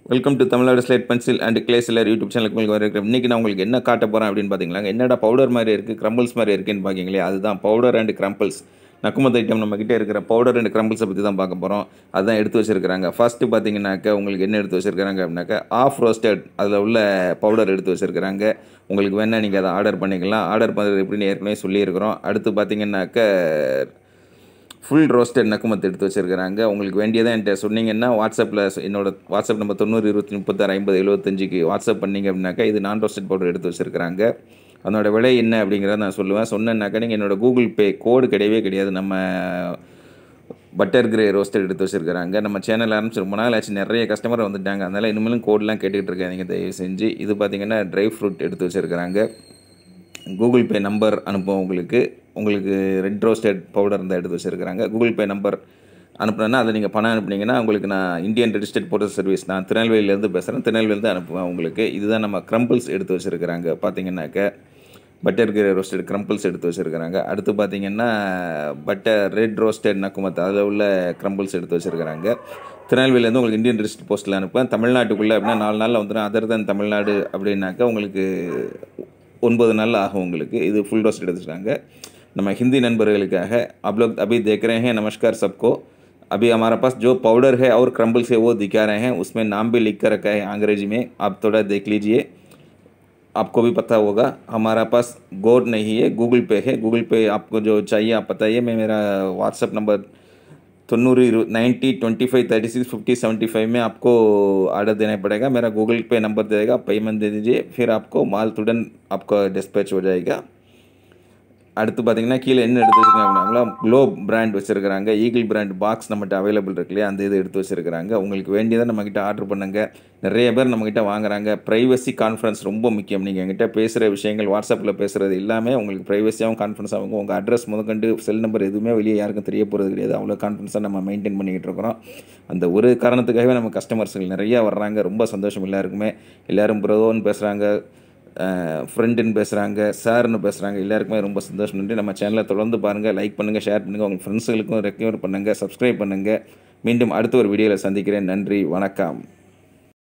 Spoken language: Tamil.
welcome to Tamil Nadu slate pencil and clay sellers YouTube சேனலுக்கு உங்களுக்கு வரேன் இன்றைக்கி நான் உங்களுக்கு என்ன காட்ட போகிறேன் அப்படின்னு பார்த்தீங்களா என்னடா பவுடர் மாதிரி இருக்குது க்ரம்பிள்ஸ் மாதிரி இருக்குன்னு பார்க்கிங்களே அதுதான் பவுடர் அண்ட் க்ரம்பிள்ஸ் நக்குமத் ஐட்டம் நம்மக்கிட்ட இருக்கிற பவுடர் அண்ட் க்ரம்பிள்ஸை பற்றி தான் பார்க்க போகிறோம் அதுதான் எடுத்து வச்சிருக்கிறாங்க ஃபஸ்ட்டு பார்த்தீங்கன்னாக்கா உங்களுக்கு என்ன எடுத்து வச்சிருக்கிறாங்க அப்படின்னாக்கா ஆஃப் ரோஸ்டட் அதில் உள்ள பவுடர் எடுத்து வச்சிருக்கிறாங்க உங்களுக்கு வேணால் நீங்கள் அதை ஆர்டர் பண்ணிக்கலாம் ஆர்டர் பண்ணுறது எப்படின்னு ஏற்கனவே சொல்லியிருக்கிறோம் அடுத்து பார்த்தீங்கன்னாக்கா ஃபுல் ரோஸ்டட் நக்குமத்து எடுத்து வச்சிருக்கிறாங்க உங்களுக்கு வேண்டியதை என்கிட்ட சொன்னீங்கன்னா வாட்ஸ்அப்பில் என்னோட வாட்ஸ்அப் நம்பர் தொண்ணூறு இருபத்தி முப்பத்தாறு ஐம்பது எழுபத்தஞ்சுக்கு வாட்ஸ்அப் பண்ணீங்க அப்படின்னாக்கா இது நான் ரோஸ்டட் பவுடர் எடுத்து வச்சிருக்கிறாங்க அதனோட விலை என்ன அப்படிங்கிறத நான் சொல்லுவேன் சொன்னேன்னாக்கா நீங்கள் என்னோட கூகுள் பே கோடு கிடையவே கிடையாது நம்ம பட்டர் கிரே ரோஸ்டட் எடுத்து வச்சிருக்கிறாங்க நம்ம சேனல் ஆரம்பிச்சு ரொம்ப நாள் ஆச்சு நிறைய கஸ்டமர் வந்துட்டாங்க அதனால் இனிமேலும் கோடெலாம் கேட்டுக்கிட்டு இருக்காங்க தயவு செஞ்சு இது பார்த்தீங்கன்னா ட்ரை ஃப்ரூட் எடுத்து வச்சிருக்கிறாங்க கூகுள் பே நம்பர் அனுப்புவோம் உங்களுக்கு உங்களுக்கு ரெட் ரோஸ்டட் பவுடர் இருந்தால் எடுத்து வச்சுருக்கிறாங்க கூகுள் பே நம்பர் அனுப்புனேன்னா அதை நீங்கள் பணம் அனுப்புனீங்கன்னா உங்களுக்கு நான் இந்தியன் ரெஜிஸ்டர்ட் போஸ்டல் சர்வீஸ் நான் திருநெல்வேலியிலேருந்து பேசுகிறேன் திருநெல்வேலியிலேருந்து அனுப்புவேன் உங்களுக்கு இதுதான் நம்ம க்ரம்பிள்ஸ் எடுத்து வச்சுருக்கிறாங்க பார்த்தீங்கன்னாக்க பட்டர் கிரே ரோஸ்டட் க்ரம்பிள்ஸ் எடுத்து வச்சுருக்கிறாங்க அடுத்து பார்த்தீங்கன்னா பட்டர் ரெட் ரோஸ்டட் நக்குமத் அதில் உள்ள க்ரம்பிள்ஸ் எடுத்து வச்சுருக்கிறாங்க திருநெல்வேலியிலேருந்து உங்களுக்கு இந்தியன் ரெஜிஸ்டர் போஸ்ட்டில் அனுப்புவேன் தமிழ்நாட்டுக்குள்ளே அப்படின்னா நாலு நாளில் வந்துடும் அதர் தன் தமிழ்நாடு அப்படின்னாக்கா உங்களுக்கு ஒன்பது நாள் ஆகும் உங்களுக்கு இது ஃபுல் டோஸ் எடுத்துட்டாங்க நம்ம ஹிந்தி நண்பர்களுக்காக आप लोग अभी देख रहे हैं नमस्कार सबको अभी हमारे पास जो पाउडर है और क्रम्बल्स है वो दिखा रहे हैं उसमें नाम भी लिख कर रखा है अंग्रेजी में आप थोड़ा देख लीजिए आपको भी पता होगा हमारा पास गोड नहीं है गूगल पे है गूगल पे आपको जो चाहिए आप बताइए मैं मेरा व्हाट्सअप नंबर தொண்ணூறு இரு ninety twenty five thirty six fifty seventy five में आपको ऑर्डर देना पड़ेगा मेरा गूगल पे नंबर दे देगा पेमेंट दे दीजिए फिर आपको माल तुरंत आपका डिस्पैच हो जाएगा அடுத்து பார்த்தீங்கன்னா கீழே என்ன எடுத்து வச்சுருக்காங்க அப்படின்னாங்களா க்ளோப் பிராண்ட் வச்சுருக்கிறாங்க ஈகிள் பிராண்ட் பாக்ஸ் நம்மகிட்ட அவைலபிள் இருக்கு இல்லையா அந்த இது எடுத்து வச்சுருக்கிறாங்க உங்களுக்கு வேண்டியதை நம்மக்கிட்ட ஆர்டர் பண்ணுங்க நிறைய பேர் நம்மக்கிட்ட வாங்குறாங்க ப்ரைவசி கான்ஃபரன்ஸ் ரொம்ப முக்கியம் நீங்கள் எங்கிட்ட பேசுகிற விஷயங்கள் வாட்ஸ்அப்பில் பேசுகிறது எல்லாமே உங்களுக்கு ப்ரைவசியாகவும் கான்ஃபரன்ஸாகவும் உங்கள் அட்ரஸ் முதற்கண்டு செல் நம்பர் எதுவுமே வெளியே யாருக்கும் தெரிய போகிறது கிடையாது அவ்வளோ கான்ஃபரன்ஸாக நம்ம மெயின்டைன் பண்ணிக்கிட்டு இருக்கிறோம் அந்த ஒரு காரணத்துக்காகவே நம்ம கஸ்டமர்ஸ்கள் நிறையா வர்றாங்க ரொம்ப சந்தோஷம் எல்லாருக்குமே எல்லோரும் ப்ரோன்னு பேசுகிறாங்க ஃப்ரெண்டுன்னு பேசுகிறாங்க சார்னு பேசுகிறாங்க எல்லாருக்குமே ரொம்ப சந்தோஷம் நன்றி நம்ம சேனலை தொடர்ந்து பாருங்கள் லைக் பண்ணுங்கள் ஷேர் பண்ணுங்கள் உங்கள் ஃப்ரெண்ட்ஸுகளுக்கும் ரெக்கமெண்ட் பண்ணுங்கள் சப்ஸ்கிரைப் பண்ணுங்கள் மீண்டும் அடுத்த ஒரு வீடியோவில் சந்திக்கிறேன் நன்றி வணக்கம்